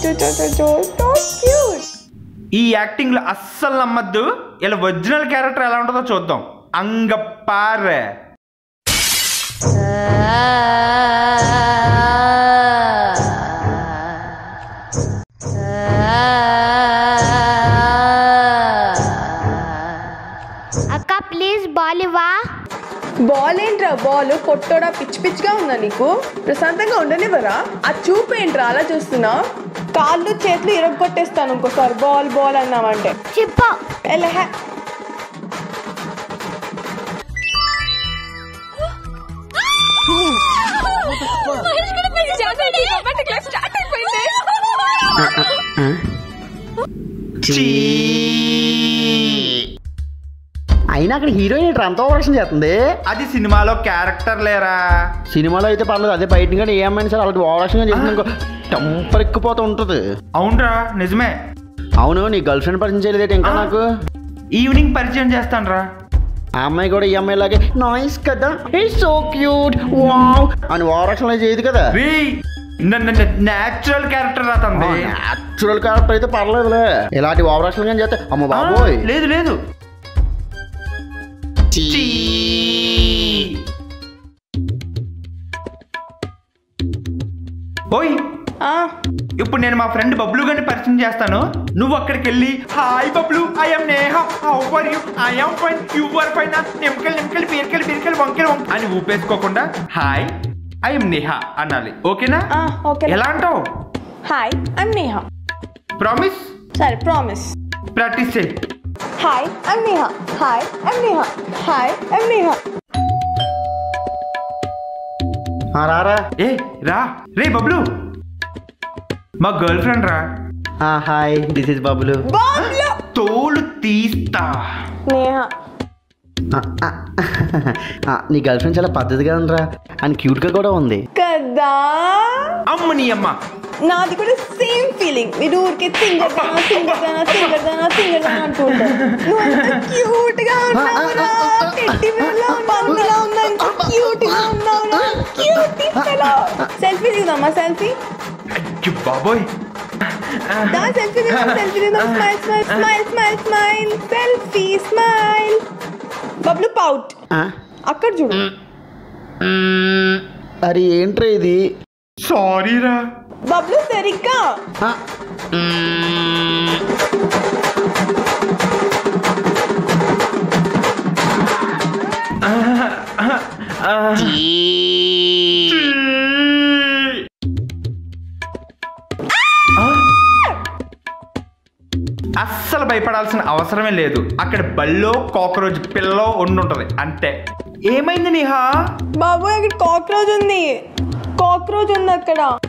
So cute ఈ acting లో అస్సలు నమ్మద్దు ఇలా ఒరిజినల్ క్యారెక్టర్ ఎలా ఉంటుందో చూద్దాం అంగపారే అక్క ప్లీజ్ బాల్ ఇవ్వా బాల్ ఏంట్రా బాల్ పొట్టోడా పిచ్చి పిచ్చిగా ఉందా నీకు ప్రశాంతంగా ఉండనివ్వరా ఆ చూపు ఏంట్రా అలా చూస్తున్నావు కాళ్ళు చేతులు ఇరగొట్టేస్తాను ఇంకోసారి బాల్ బాల్ అన్నామంటే చెప్పు ఎలహ అయినా అక్కడ హీరోయిన్ ఏంటి అంత ఓవరాక్షన్ చేస్తుంది అది సినిమాలో క్యారెక్టర్ లేరా సినిమాలో అయితే పర్లేదు అదే బయట కానీ ఏ అమ్మాయిని సరే అలాంటి ఓవరాక్షన్ చేస్తుంది ఇంకో టెంపర్ ఎక్కిపోతూ ఉంటుంది అవునరా నిజమే అవును నీ గర్ల్ ఫ్రెండ్ పరిచయం చేయలేదేంటి ఇంకా నాకు ఈవినింగ్ పరిచయం చేస్తానురా ఆ అమ్మాయి కూడా ఈ అమ్మాయి లాగే నాయిస్ కదా ఏ సో క్యూట్ వావ్ అని ఓవరాక్షన్ చేయదు కదా రీ న్యాచురల్ క్యారెక్టర్ రా తంది న్యాచురల్ క్యారెక్టర్ అయితే పర్లేదులే ఇలాంటి ఓవరాక్షన్ కానీ చేస్తే అమ్మ బాబోయ్ లేదు లేదు ఓయ్ ఆ, ఇప్పుడు నేను మా ఫ్రెండ్ బబ్లు గారిని పరిచయం చేస్తాను నువ్వు అక్కడికి వెళ్ళి hi Bablu I'm Neha how are you I'm fine you are fine నిమ్మకలు నిమ్మకలు బీరకలు బీరకలు వంకలు వంక అని ఊపేసుకోకుండా హాయ్ ఐఎమ్ నేహ అనాలి ఓకేనా ఆ, ఓకే ఎలా అంటావు హాయ్ ఐమ్ నేహా ప్రామిస్ సరే ప్రామిస్ ప్రాక్టీస్ చేయి hi I'm Neha hi I'm Neha hi I'm Neha ఆ, రారా ఏ రా రే బబ్లు మా గర్ల్ ఫ్రెండ్ రా ఆ, హాయ్ దిస్ ఇస్ బాబులు బాబ్లో తోలు తీస్తా నేహా ఆ, ఆ, ఆ, నీ గర్ల్ ఫ్రెండ్ చాలా పద్ధతిగా ఉండరా అండ్ క్యూట్గా కూడా ఉంది కదా అమ్మ నీ అమ్మ నాది కూడా సేమ్ ఫీలింగ్ మీరు ఊరికే సింగర్ దానా సింగర్ దానా సింగర్ దానా సింగర్ దానా అంటూ ఉంటారు నువ్వు ఎంత క్యూట్ గా ఉన్నావురా టెడ్డి బేర్లా పందిలా ఉన్నా ఎంత క్యూట్ గా ఉన్నావురా క్యూట్ సెల్ఫీ దిగుదామా సెల్ఫీ అయ్యో బాబోయ్ దా సెల్ఫీ దిగుదాం సెల్ఫీ దిగుదాం smile smile smile smile smile selfie smile Bablu pout ఆ? అక్కడ చూడు అరే ఏంట్రా ఇది సారీ రా బబ్లు సరిగ్గా ఆ, అస్సలు భయపడాల్సిన అవసరమే లేదు అక్కడ బల్లో కాక్రోచ్ పిల్లో ఉండుంటది అంతే ఏమైంది నీహా బాబు అక్కడ కాక్రోచ్ ఉంది కాక్రోచ్ ఉంది అక్కడ